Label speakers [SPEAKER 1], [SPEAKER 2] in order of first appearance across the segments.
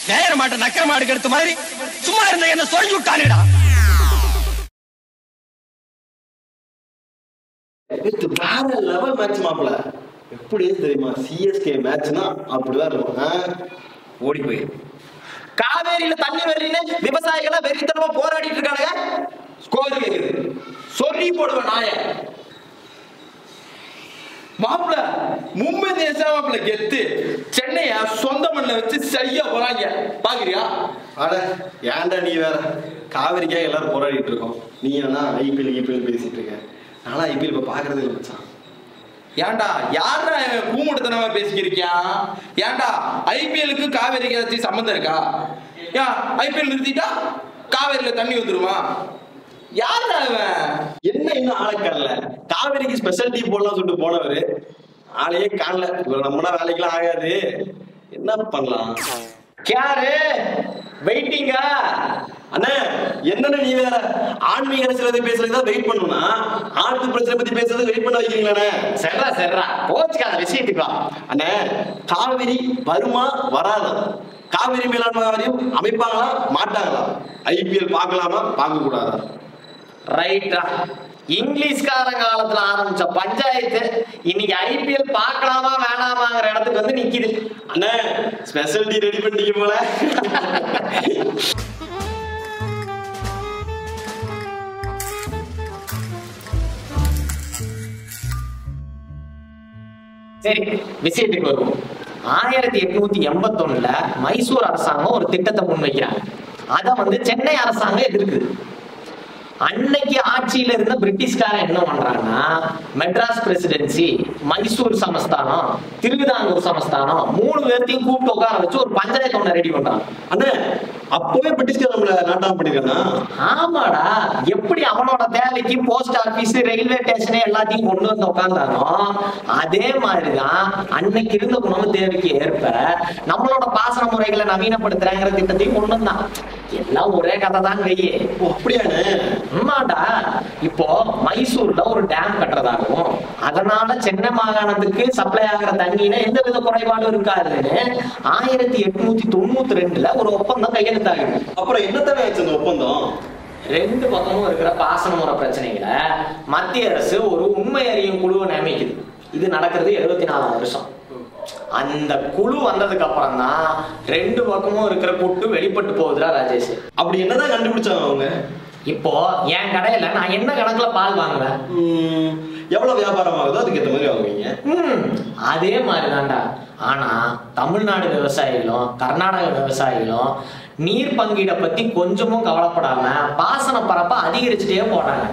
[SPEAKER 1] நேர மாட்ட நக்கர மாடு கெடுத்த மாதிரி சும்மா இருந்த என்ன சொல்லி விட்டானுடா
[SPEAKER 2] நேத்து வேற லெவல் மேட்ச் மாப்பிள எப்படி தெரியுமா சிஎஸ்கே மேட்ச்னா அப்படிதான் இருக்கும் ஆ? ஓடி போய்
[SPEAKER 3] காவேரியில தண்ணி வரலின்னு விவசாயிகளா வெறித்தனமா போராடிட்டு இருக்கானுங்க ஸ்கோர் கேக்குது சொல்லி போடுவேன் நாய மாப்பிள மும்பை தேசம் மாப்பிள கெத்து சென்னைய சொந்த மண்ணில் வச்சு சரியா போறாங்க பாக்குறியா
[SPEAKER 2] அட ஏன்டா நீ வேற காவிரிக்காக எல்லாரும் போராடிட்டு இருக்கோம் நீ என்ன ஐபிஎல் ஐபிஎல் பேசிட்டு இருக்க நானும் ஐபிஎல் இப்ப பாக்குறது இல்லை மச்சான்
[SPEAKER 3] ஏன்டா யாரா கூமுட்டத்தனமா பேசிக்கிருக்கியா ஏன்டா ஐபிஎலுக்கு காவேரிக்கு ஏதாச்சும் சம்மந்தம் இருக்கா ஏன் ஐபிஎல் நிறுத்திட்டா காவேரியில தண்ணி வந்துருமா யாரா இவன்
[SPEAKER 2] என்ன இன்னும் ஆளை காணல காவிரிக்கு ஸ்பெஷல் டீ போடலாம் சொல்லிட்டு போனவரு ஆளையே காணல இவர் நம்மளா வேலைக்கெல்லாம் ஆகாது என்ன பண்ணலாம்
[SPEAKER 3] யாரு வெயிட்டிங்கா
[SPEAKER 2] அண்ணே என்னண்ணே நீ வேற ஆன்மீக அரசியல் பேசுறதுக்கு தான் வெயிட் பண்ணணும்னா ஆட்டு பிரச்சனை பத்தி பேசுறது வெயிட் பண்ண வைக்கிறீங்களாண்ணே
[SPEAKER 3] செர்ரா செர்ரா கோச்சுக்காத விஷயத்துக்கு வா
[SPEAKER 2] அண்ணே காவிரி வருமா வராதா காவிரி மேலாண்மை வாரியம் அமைப்பாங்களா மாட்டாங்களா ஐபிஎல் பார்க்கலாமா பார்க்க கூடாதா
[SPEAKER 3] ரைட்டா இங்கிலீஷ்கார காலத்துல ஆரம்பிச்ச பஞ்சாயத்து இன்னைக்கு ஐபிஎல் பார்க்கலாமா வேணாமாங்கிற இடத்துக்கு வந்து நிக்குது
[SPEAKER 2] அண்ணே ஸ்பெஷல் டீ ரெடி பண்ணிட்டீங்க போல
[SPEAKER 3] சரி விஷயத்துக்கு வருவோம் ஆயிரத்தி எட்நூத்தி எண்பத்தொன்னுல மைசூர் அரசாங்கம் ஒரு திட்டத்தை முன்வைக்கிறாங்க அதை வந்து சென்னை அரசாங்கம் எதிர்க்குது அன்னைக்கு ஆட்சியில இருந்த பிரிட்டிஷ்காரன் என்ன பண்றாங்கன்னா மெட்ராஸ் பிரசிடென்சி மைசூர் சமஸ்தானம் திருவிதாங்கூர் சமஸ்தானம் மூணு பேர்த்தையும் கூப்பிட்டு உட்கார வச்சு ஒரு பஞ்சாயத்து ஒண்ணு ரெடி பண்றாங்க
[SPEAKER 2] அண்ணே அப்பவே பிரிட்டிஷ்கார நம்மள நாட்டாம பண்ணிருக்கானா
[SPEAKER 3] ஆமாடா எப்படி அவனோட தேவைக்கு போஸ்ட் ஆபீஸ் ரயில்வே ஸ்டேஷன் எல்லாத்தையும் கொண்டு வந்து உட்காந்தானோ அதே மாதிரிதான் அன்னைக்கு இருந்த உணவு தேவைக்கு ஏற்ப நம்மளோட பாசன முறைகளை நவீனப்படுத்துறாங்கிற திட்டத்தையும் கொண்டு வந்தான் எல்லாம் ஒரே கதை தான் கையே
[SPEAKER 2] ஓ அப்படியாண்ணே
[SPEAKER 3] ஆமாடா இப்போ மைசூர்ல ஒரு டேம் கட்டுறதாகவும் அதனால சென்னை மாகாணத்துக்கு சப்ளை ஆகிற தண்ணியில எந்த வித குறைபாடும் இருக்காதுன்னு ஆயிரத்தி எட்நூத்தி தொண்ணூத்தி ரெண்டுல ஒரு ஒப்பந்தம் கையெழுத்தாகுது
[SPEAKER 2] அப்புறம் என்னத்தானே ஆச்சு அந்த ஒப்பந்தம்
[SPEAKER 3] ரெண்டு பக்கமும் இருக்கிற பாசன முறை பிரச்சனைகளை மத்திய அரசு ஒரு உண்மை அறியும் குழுவை நியமிக்குது இது நடக்கிறது எழுபத்தி நாலாம் வருஷம் அந்த குழு வந்ததுக்கு அப்புறம் தான் ரெண்டு பக்கமும் இருக்கிற கூட்டு வெளிப்பட்டு போகுதுடா ராஜேஷ்
[SPEAKER 2] அப்படி என்னதான் கண்டுபிடிச்சாங்க அவங்க
[SPEAKER 3] இப்போ என் கடையில நான் என்ன கணக்குல பால் வாங்குவேன்
[SPEAKER 2] ம், எவ்வளவு வியாபாரம் ஆகுதோ அதுக்கு ஏற்ற மாதிரி வாங்குவீங்க
[SPEAKER 3] ம், அதே மாதிரிதான்டா ஆனா தமிழ்நாடு விவசாயிகளும் கர்நாடக விவசாயிகளும் நீர் பங்கீடை பத்தி கொஞ்சமும் கவலைப்படாம பாசன பரப்ப அதிகரிச்சுட்டே போறாங்க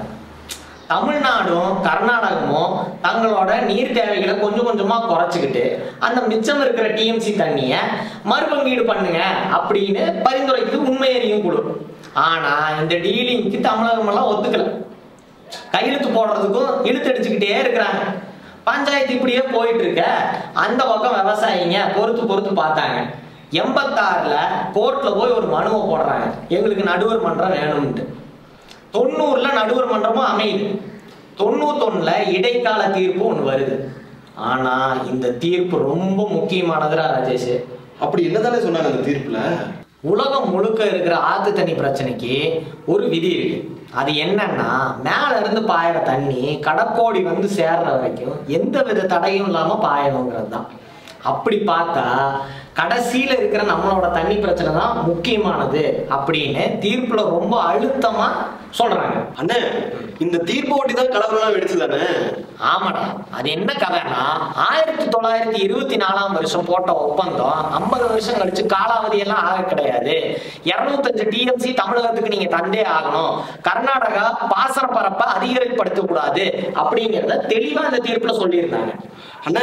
[SPEAKER 3] தமிழ்நாடும் கர்நாடகமும் தங்களோட நீர் தேவைகளை கொஞ்சம் கொஞ்சமா குறைச்சிக்கிட்டு அந்த மிச்சம் இருக்கிற டிஎம்சி தண்ணிய மறுபங்கீடு பண்ணுங்க அப்படின்னு பரிந்துரைக்குது உண்மை அறியும் குழு ஆனா இந்த டீலிங்க்கு தமிழகம் எல்லாம் ஒத்துக்கல கையெழுத்து போடுறதுக்கும் இழுத்து அடிச்சுக்கிட்டே இருக்கிறாங்க பஞ்சாயத்து இப்படியே போயிட்டு இருக்க அந்த பக்கம் விவசாயிங்க பொறுத்து பொறுத்து பார்த்தாங்க எண்பத்தாறுல கோர்ட்ல போய் ஒரு மனுவை போடுறாங்க எங்களுக்கு நடுவர் மன்றம் வேணும்ட்டு தொண்ணூறுல நடுவர் மன்றமும் அமையுது தொண்ணூத்தொன்னுல இடைக்கால தீர்ப்பு ஒன்று வருது ஆனா இந்த தீர்ப்பு ரொம்ப முக்கியமானதுடா ராஜேஷ்
[SPEAKER 2] அப்படி என்னதானே சொன்னாங்க அந்த தீர்ப்புல
[SPEAKER 3] உலகம் முழுக்க இருக்கிற ஆத்து தண்ணி பிரச்சனைக்கு ஒரு விதி இருக்கு அது என்னன்னா மேல இருந்து பாயிற தண்ணி கடற்கோடி வந்து சேர்ற வரைக்கும் எந்த வித தடையும் இல்லாம பாயணுங்கிறது தான் அப்படி பார்த்தா கடைசியில இருக்கிற நம்மளோட தண்ணி பிரச்சனை தான் முக்கியமானது அப்படின்னு தீர்ப்புல ரொம்ப அழுத்தமா சொல்றாங்க
[SPEAKER 2] அண்ணே இந்த தீர்ப்பு ஓட்டி தான் கலவரம் வெடிச்சுதானே
[SPEAKER 3] ஆமாடா அது என்ன கதைன்னா ஆயிரத்தி தொள்ளாயிரத்தி இருபத்தி நாலாம் வருஷம் போட்ட ஒப்பந்தம் ஐம்பது வருஷம் கழிச்சு காலாவதி எல்லாம் ஆக கிடையாது இருநூத்தஞ்சு டிஎம்சி தமிழகத்துக்கு நீங்க தந்தே ஆகணும் கர்நாடகா பாசன பரப்ப அதிகரிப்படுத்த கூடாது அப்படிங்கறத தெளிவா இந்த தீர்ப்புல சொல்லியிருந்தாங்க
[SPEAKER 2] அண்ணே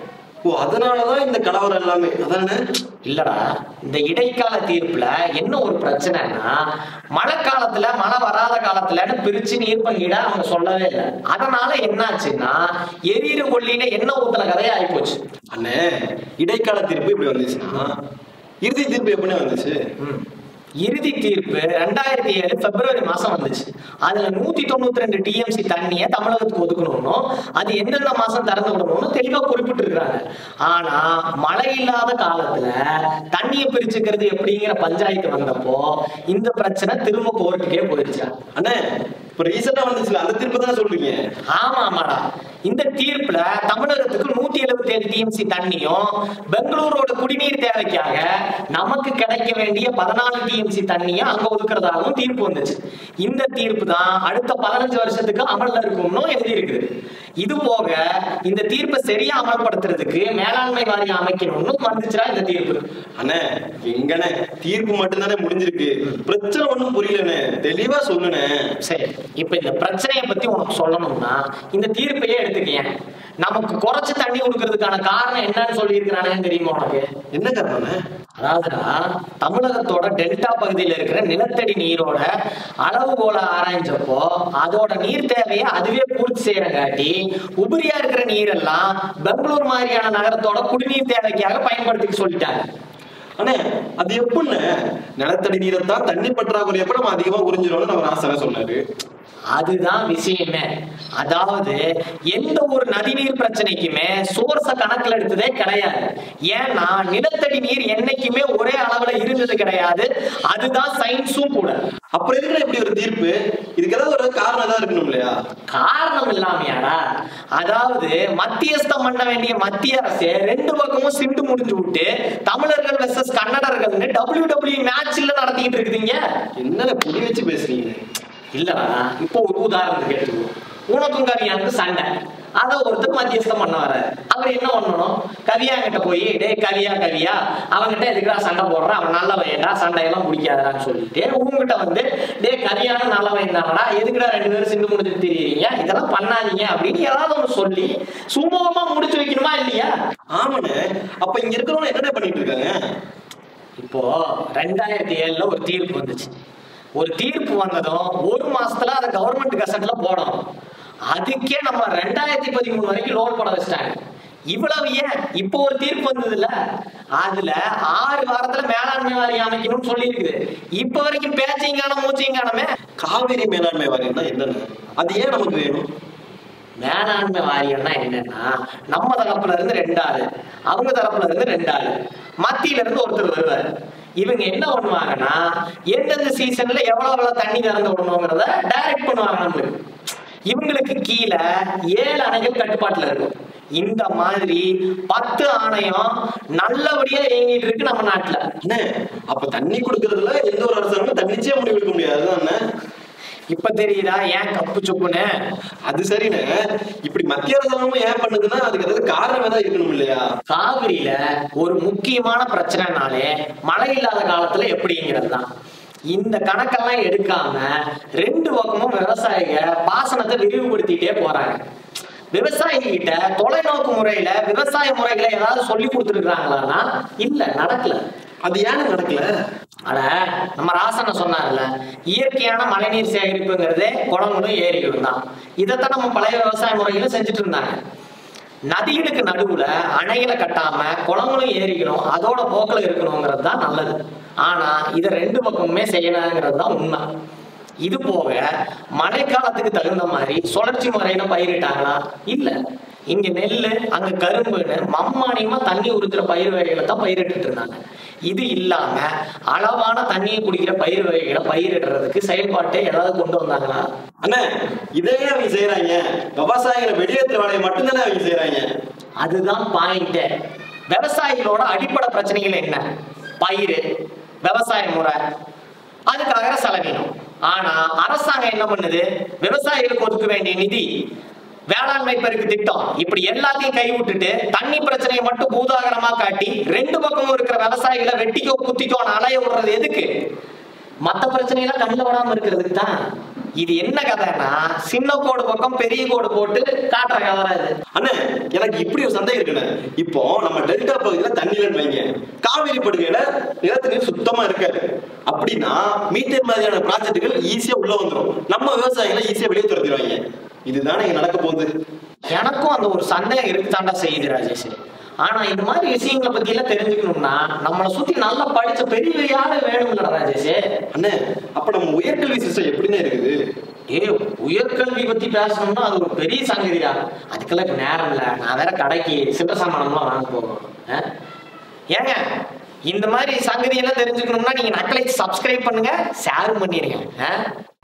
[SPEAKER 2] ஓ அதனாலதான் இந்த கலவரம் எல்லாமே அதானே
[SPEAKER 3] இல்லடா இந்த இடைக்கால தீர்ப்புல என்ன ஒரு பிரச்சனைனா மழை காலத்துல மழை வராத காலத்துலன்னு பிரிச்சு நீர் பங்கீட அவங்க சொல்லவே இல்லை அதனால என்னாச்சுன்னா எரியிற கொல்லியில என்ன ஊத்துன கதையா ஆயிப்போச்சு
[SPEAKER 2] அண்ணே இடைக்கால தீர்ப்பு இப்படி வந்துச்சுன்னா இறுதி தீர்ப்பு எப்படி வந்துச்சு
[SPEAKER 3] ம். இறுதி தீர்ப்பு ரெண்டாயிரத்தி ஏழு பிப்ரவரி மாசம் வந்துச்சு அதுல நூத்தி தொண்ணூத்தி ரெண்டு டிஎம்சி தண்ணியை தமிழகத்துக்கு ஒதுக்கணும்னும் அது எந்தெந்த மாசம் திறந்து விடணும்னு தெளிவா குறிப்பிட்டிருக்கிறாங்க ஆனா மழை இல்லாத காலத்துல தண்ணியை பிரிச்சுக்கிறது எப்படிங்கிற பஞ்சாயத்து வந்தப்போ இந்த பிரச்சனை திரும்ப கோர்ட்டுக்கே போயிருச்சா
[SPEAKER 2] அண்ணே இப்ப ரீசெண்டா வந்துச்சுல அந்த திருப்பி தானே சொல்றீங்க
[SPEAKER 3] ஆமா ஆமாடா இந்த தீர்ப்புல தமிழகத்துக்கு நூத்தி எழுபத்தி ஏழு டிஎம்சி தண்ணியும் பெங்களூரோட குடிநீர் தேவைக்காக நமக்கு கிடைக்க வேண்டிய பதினாலு டிஎம்சி தண்ணியும் அங்க ஒதுக்குறதாகவும் தீர்ப்பு வந்துச்சு இந்த தீர்ப்பு தான் அடுத்த பதினஞ்சு வருஷத்துக்கு அமல்ல இருக்கும்னு எழுதியிருக்குது இது போக இந்த தீர்ப்பை சரியா அமல்படுத்துறதுக்கு மேலாண்மை வாரியம் அமைக்கணும்னு வந்துச்சுடா இந்த தீர்ப்பு
[SPEAKER 2] அண்ணே எங்கண்ணே தீர்ப்பு மட்டும்தானே முடிஞ்சிருக்கு பிரச்சனை ஒண்ணும் புரியலண்ணே தெளிவா சொல்லுண்ணே
[SPEAKER 3] சரி இப்ப இந்த பிரச்சனையை பத்தி உனக்கு சொல்லணும்னா இந்த தீர்ப்பையே எடுத்துக்கேன் நமக்கு குறைச்சு தண்ணி கொடுக்கறதுக்கான காரணம் என்னன்னு சொல்லி தெரியுமா உனக்கு
[SPEAKER 2] என்ன காரணம்ண்ணே
[SPEAKER 3] அதாவதுடா தமிழகத்தோட டெல்டா பகுதியில் இருக்கிற நிலத்தடி நீரோட அளவுகோலை ஆராய்ஞ்சப்போ அதோட நீர் தேவையை அதுவே பூர்த்தி செய்யறங்காட்டி உபரியா இருக்கிற நீரெல்லாம் பெங்களூர் மாதிரியான நகரத்தோட குடிநீர் தேவைக்காக பயன்படுத்திக்க சொல்லிட்டாங்க
[SPEAKER 2] அண்ணே அது எப்படிண்ணே நிலத்தடி நீரைத்தான் தண்ணி பற்றாக்குறை எப்ப நம்ம அதிகமா உறிஞ்சிரோம்னு நம்ம ராசனை சொன்னாரு
[SPEAKER 3] அதுதான் விஷயமே அதாவது எந்த ஒரு நதிநீர் பிரச்சனைக்குமே சோர்ஸ கணக்குல எடுத்ததே கிடையாது ஏன்னா நிலத்தடி நீர் என்னைக்குமே ஒரே அளவுல இருந்தது கிடையாது அதுதான் சயின்ஸும் கூட
[SPEAKER 2] அப்புறம் இருக்கிற இப்படி ஒரு தீர்ப்பு இதுக்கு ஏதாவது ஒரு காரணம் ஏதாவது இருக்கணும் இல்லையா
[SPEAKER 3] காரணம் இல்லாமையாடா அதாவது மத்தியஸ்தம் பண்ண வேண்டிய மத்திய அரசு ரெண்டு பக்கமும் சிண்டு முடிஞ்சு விட்டு தமிழர்கள் வெர்சஸ் கன்னடர்கள்னு டபிள்யூ டபிள்யூ மேட்ச்ல நடத்திட்டு இருக்குதுங்க
[SPEAKER 2] என்ன புடி வச்சு பேசுறீங்க
[SPEAKER 3] இல்லடா இப்போ ஒரு உதாரணத்துக்கு எடுத்துக்கோ உனக்கும் கவியானுக்கு சண்டை அதை ஒருத்தர் மத்தியஸ்தம் பண்ண வர அவர் என்ன பண்ணணும் கவியா கிட்ட போய் டேய் கவியா கவியா அவன்கிட்ட எதுக்குடா சண்டை போடுறான் அவன் நல்ல பையன்டா சண்டையெல்லாம் பிடிக்காதடான்னு சொல்லிட்டு உங்ககிட்ட வந்து டேய் கவியான நல்ல பையன் தானடா எதுக்குடா ரெண்டு பேரும் சிந்து முடிச்சு தெரியுறீங்க இதெல்லாம் பண்ணாதீங்க அப்படின்னு ஏதாவது ஒன்று சொல்லி சுமூகமா முடிச்சு வைக்கணுமா இல்லையா
[SPEAKER 2] ஆமாண்ணே அப்ப இங்க இருக்கிறவங்க என்னடா பண்ணிட்டு இருக்காங்க
[SPEAKER 3] இப்போ ரெண்டாயிரத்தி ஏழுல ஒரு தீர்ப்பு வந்துச்சு ஒரு தீர்ப்பு வந்ததும் ஒரு மாசத்துல அதை கவர்மெண்ட் கசட்ல போடணும் அதுக்கே நம்ம ரெண்டாயிரத்தி பதிமூணு வரைக்கும் லோன் போட வச்சிட்டாங்க இவ்வளவு ஏன் இப்போ ஒரு தீர்ப்பு வந்ததுல அதுல ஆறு வாரத்துல மேலாண்மை வாரியம் அமைக்கணும்னு சொல்லி இருக்குது இப்ப வரைக்கும் பேச்சையும் காணும் மூச்சையும் காணமே
[SPEAKER 2] காவிரி மேலாண்மை வாரியம் தான் என்னன்னு அது ஏன் நமக்கு வேணும்
[SPEAKER 3] மேலாண்மை வாரியம்னா என்னன்னா நம்ம தரப்புல இருந்து ரெண்டு ஆளு அவங்க தரப்புல இருந்து ரெண்டு ஆளு மத்தியில இருந்து ஒருத்தர் வருவார் இவங்க என்ன பண்ணுவாங்கன்னா எந்தெந்த சீசன்ல எவ்வளவு எவ்வளவு தண்ணி திறந்து விடணுங்கிறத டைரக்ட் பண்ணுவாங்க நம்மளுக்கு இவங்களுக்கு கீழே ஏழு அணைகள் கட்டுப்பாட்டுல இருக்கும் இந்த மாதிரி பத்து ஆணையம் நல்லபடியா இயங்கிட்டு இருக்கு நம்ம நாட்டுல
[SPEAKER 2] அண்ணே அப்ப தண்ணி கொடுக்கறதுல எந்த ஒரு அரசாங்கமும் தன்னிச்சையா முடிவு எடுக்க முடியாது அண்ணே
[SPEAKER 3] இப்ப தெரியுதா ஏன் கப்பு சொப்புன்னு
[SPEAKER 2] அது சரிண்ணே இப்படி மத்திய அரசாங்கமும் ஏன் பண்ணுதுன்னா அதுக்கு ஏதாவது காரணம் ஏதாவது இருக்கணும் இல்லையா
[SPEAKER 3] காவிரியில ஒரு முக்கியமான பிரச்சனைனாலே மழை இல்லாத காலத்துல எப்படிங்கிறது தான் இந்த கணக்கெல்லாம் எடுக்காம ரெண்டு பக்கமும் விவசாயிக பாசனத்தை விரிவுபடுத்திட்டே போறாங்க விவசாயி கிட்ட தொலைநோக்கு முறையில விவசாய முறைகளை ஏதாவது சொல்லி கொடுத்துருக்காங்களான்னா இல்ல நடக்கல
[SPEAKER 2] அது ஏன்னு நடக்கல
[SPEAKER 3] அட நம்ம ராசன சொன்னார்ல இயற்கையான மழைநீர் சேகரிப்புங்கிறதே குளங்களும் ஏரிகளும் தான் இதைத்தான் நம்ம பழைய விவசாய முறையில செஞ்சுட்டு இருந்தாங்க நதிகளுக்கு நடுவுல அணைகளை கட்டாம குளங்களும் ஏரிகளும் அதோட போக்குல இருக்கணுங்கிறது தான் நல்லது ஆனா இதை ரெண்டு பக்கமுமே செய்யலாங்கிறது தான் உண்மை இது போக மழைக்காலத்துக்கு தகுந்த மாதிரி சுழற்சி முறையில பயிரிட்டாங்களா இல்ல இங்க நெல்லு அங்க கரும்புன்னு மம்மானியமா தண்ணி உறுத்துற பயிர் வகைகளை தான் பயிரிட்டு இருந்தாங்க இது இல்லாம அளவான தண்ணியை குடிக்கிற பயிர் வகைகளை பயிரிடுறதுக்கு செயல்பாட்டை ஏதாவது கொண்டு வந்தாங்களா
[SPEAKER 2] அண்ணே இதே அவங்க செய்யறாங்க விவசாயிகளை வெளியேற்ற வேலையை மட்டும்தானே அவங்க செய்யறாங்க
[SPEAKER 3] அதுதான் பாயிண்ட் விவசாயிகளோட அடிப்படை பிரச்சனைகள் என்ன பயிர் விவசாய முறை அதுக்காக செலவினம் ஆனா அரசாங்கம் என்ன பண்ணுது விவசாயிகளுக்கு ஒதுக்க வேண்டிய நிதி வேளாண்மை பெருக்கு திட்டம் இப்படி எல்லாத்தையும் கை விட்டுட்டு தண்ணி பிரச்சனையை மட்டும் பூதாகரமா காட்டி ரெண்டு பக்கமும் இருக்கிற விவசாயிகளை வெட்டிக்கோ குத்திக்கோ அலைய விடுறது எதுக்கு மத்த பிரச்சனையெல்லாம் கண்ணில் விடாம இருக்கிறதுக்கு தான் இது என்ன கதைன்னா சின்ன கோடு பக்கம் பெரிய கோடு போட்டு காட்டுற கதை தான் இது
[SPEAKER 2] அண்ணே எனக்கு இப்படி ஒரு சந்தேகம் இருக்குண்ணே இப்போ நம்ம டெல்டா பகுதியில தண்ணி இல்லைன்னு வைங்க காவிரி படுகையில நிலத்து நீர் சுத்தமா இருக்காது அப்படின்னா மீட்டர் மாதிரியான ப்ராஜெக்ட்டுகள் ஈஸியா உள்ள வந்துரும் நம்ம விவசாயிகளை ஈஸியா வெளியே துரத்திடுவாங்க இதுதானே இங்க நடக்க போகுது
[SPEAKER 3] எனக்கும் அந்த ஒரு சந்தேகம் இருக்குதாண்டா செய்யுது ராஜேஷ் ஆனா இந்த மாதிரி விஷயங்களை பத்தி எல்லாம் தெரிஞ்சுக்கணும்னா நம்மளை சுத்தி நல்லா படிச்ச பெரிய பெரிய ஆளு வேணும்ல ராஜேஷ்
[SPEAKER 2] அண்ணே அப்ப நம்ம உயர்கல்வி சிஸ்டம் எப்படிண்ணே இருக்குது
[SPEAKER 3] ஏ உயர்கல்வி பத்தி பேசணும்னா அது ஒரு பெரிய சங்கதிடா அதுக்கெல்லாம் இப்ப நேரம் இல்ல நான் வேற கடைக்கு சில்லற சாமானம்லாம் வாங்க போகணும் ஆ? ஏங்க இந்த மாதிரி சங்கதி எல்லாம் தெரிஞ்சுக்கணும்னா நீங்க நக்கலை சப்ஸ்கிரைப் பண்ணுங்க ஷேர் பண்ணிடுங்க ஆ?